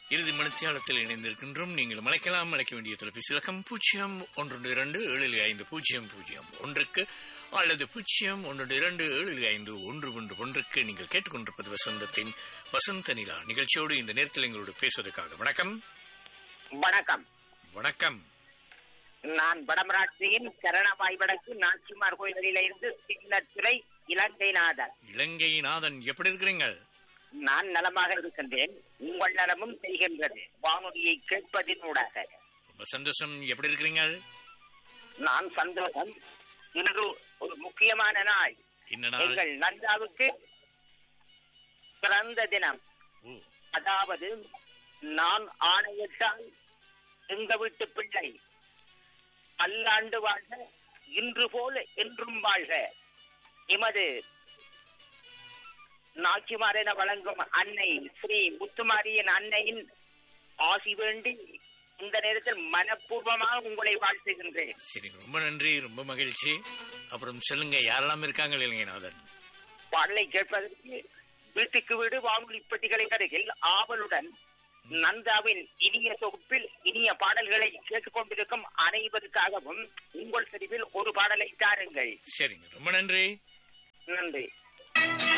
இறுதி மணித்தியாலத்தில் இணைந்திருக்கின்றோம் நீங்கள் மலைக்கலாம் மலைக்க வேண்டிய தொலைபேசி இலக்கம் பூஜ்ஜியம் ஒன்று இரண்டு ஏழு ஐந்து பூஜ்ஜியம் பூஜ்ஜியம் ஒன்றுக்கு அல்லது பூஜ்ஜியம் ஒன்று இரண்டு ஏழு ஐந்து ஒன்று ஒன்று ஒன்றுக்கு நீங்கள் கேட்டுக்கொண்டிருப்பது வசந்தத்தின் வசந்த நிலா நிகழ்ச்சியோடு இந்த நேரத்தில் எங்களோடு பேசுவதற்காக வணக்கம் வணக்கம் வணக்கம் நான் வடமராட்சியின் சரணபாய் வடக்கு நாச்சிமார் கோயிலில் இருந்து சின்னத்துறை இலங்கை நாதன் இலங்கை நாதன் எப்படி இருக்கிறீங்க நான் நலமாக இருக்கின்றேன் உங்கள் நலமும் செய்கின்றது வானொலியை கேட்பதினூடாக ரொம்ப சந்தோஷம் எப்படி இருக்கிறீங்க நான் சந்தோஷம் இன்று ஒரு முக்கியமான நாள் என்ன நாள் எங்கள் நந்தாவுக்கு பிறந்த தினம் ஓ அதாவது நான் ஆணையிட்டால் எங்க வீட்டு பிள்ளை பல்லாண்டு வாழ்க இன்று போல என்றும் வாழ்க எமது நாச்சிமாரென வழங்கும் அன்னை ஸ்ரீ முத்துமாரியின் அன்னையின் ஆசி வேண்டி இந்த நேரத்தில் மனப்பூர்வமாக உங்களை வாழ்த்துகின்றேன் சரி ரொம்ப நன்றி ரொம்ப மகிழ்ச்சி அப்புறம் சொல்லுங்க யாரெல்லாம் இருக்காங்க இலங்கை நாதன் பாடலை கேட்பதற்கு வீட்டுக்கு வீடு வானொலி பெட்டிகளை அருகில் ஆவலுடன் நந்தாவின் இனிய தொகுப்பில் இனிய பாடல்களை கேட்டுக்கொண்டிருக்கும் அனைவருக்காகவும் உங்கள் தெரிவில் ஒரு பாடலை தாருங்கள் சரிங்க ரொம்ப நன்றி நன்றி